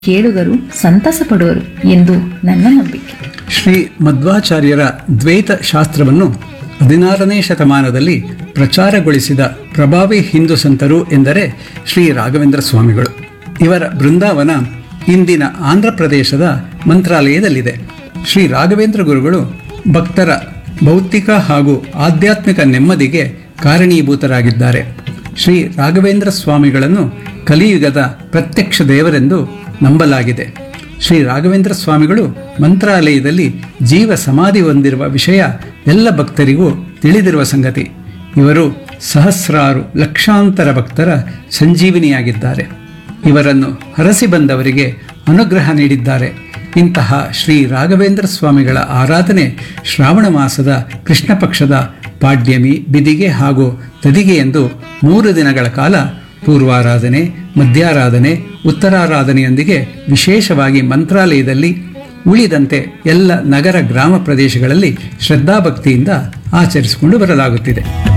ಕೇಳುಗರು ಸಂತಸ ಪಡುವರು ಎಂದು ನನ್ನ ನಂಬಿಕೆ ಶ್ರೀ ಮಧ್ವಾಚಾರ್ಯರ ದ್ವೈತ ಶಾಸ್ತ್ರವನ್ನು ಹದಿನಾರನೇ ಶತಮಾನದಲ್ಲಿ ಪ್ರಚಾರಗೊಳಿಸಿದ ಪ್ರಭಾವಿ ಹಿಂದೂ ಸಂತರು ಎಂದರೆ ಶ್ರೀ ರಾಘವೇಂದ್ರ ಸ್ವಾಮಿಗಳು ಇವರ ಬೃಂದಾವನ ಇಂದಿನ ಆಂಧ್ರ ಪ್ರದೇಶದ ಮಂತ್ರಾಲಯದಲ್ಲಿದೆ ಶ್ರೀ ರಾಘವೇಂದ್ರ ಗುರುಗಳು ಭಕ್ತರ ಭೌತಿಕ ಹಾಗೂ ಆಧ್ಯಾತ್ಮಿಕ ನೆಮ್ಮದಿಗೆ ಕಾರಣೀಭೂತರಾಗಿದ್ದಾರೆ ಶ್ರೀ ರಾಘವೇಂದ್ರ ಸ್ವಾಮಿಗಳನ್ನು ಕಲಿಯುಗದ ಪ್ರತ್ಯಕ್ಷ ದೇವರೆಂದು ನಂಬಲಾಗಿದೆ ಶ್ರೀ ರಾಘವೇಂದ್ರ ಸ್ವಾಮಿಗಳು ಮಂತ್ರಾಲಯದಲ್ಲಿ ಜೀವ ಸಮಾಧಿ ಹೊಂದಿರುವ ವಿಷಯ ಎಲ್ಲ ಭಕ್ತರಿಗೂ ತಿಳಿದಿರುವ ಸಂಗತಿ ಇವರು ಸಹಸ್ರಾರು ಲಕ್ಷಾಂತರ ಭಕ್ತರ ಸಂಜೀವಿನಿಯಾಗಿದ್ದಾರೆ ಇವರನ್ನು ಹರಸಿ ಬಂದವರಿಗೆ ಅನುಗ್ರಹ ನೀಡಿದ್ದಾರೆ ಇಂತಹ ಶ್ರೀ ರಾಘವೇಂದ್ರ ಸ್ವಾಮಿಗಳ ಆರಾಧನೆ ಶ್ರಾವಣ ಮಾಸದ ಕೃಷ್ಣ ಪಕ್ಷದ ಪಾಡ್ಯಮಿ ಬಿದಿಗೆ ಹಾಗೂ ತದಿಗೆ ಎಂದು ಮೂರು ದಿನಗಳ ಕಾಲ ಪೂರ್ವಾರಾಧನೆ ಮಧ್ಯಾರಾಧನೆ ಉತ್ತರಾರಾಧನೆಯೊಂದಿಗೆ ವಿಶೇಷವಾಗಿ ಮಂತ್ರಾಲಯದಲ್ಲಿ ಉಳಿದಂತೆ ಎಲ್ಲ ನಗರ ಗ್ರಾಮ ಪ್ರದೇಶಗಳಲ್ಲಿ ಶ್ರದ್ಧಾಭಕ್ತಿಯಿಂದ ಆಚರಿಸಿಕೊಂಡು ಬರಲಾಗುತ್ತಿದೆ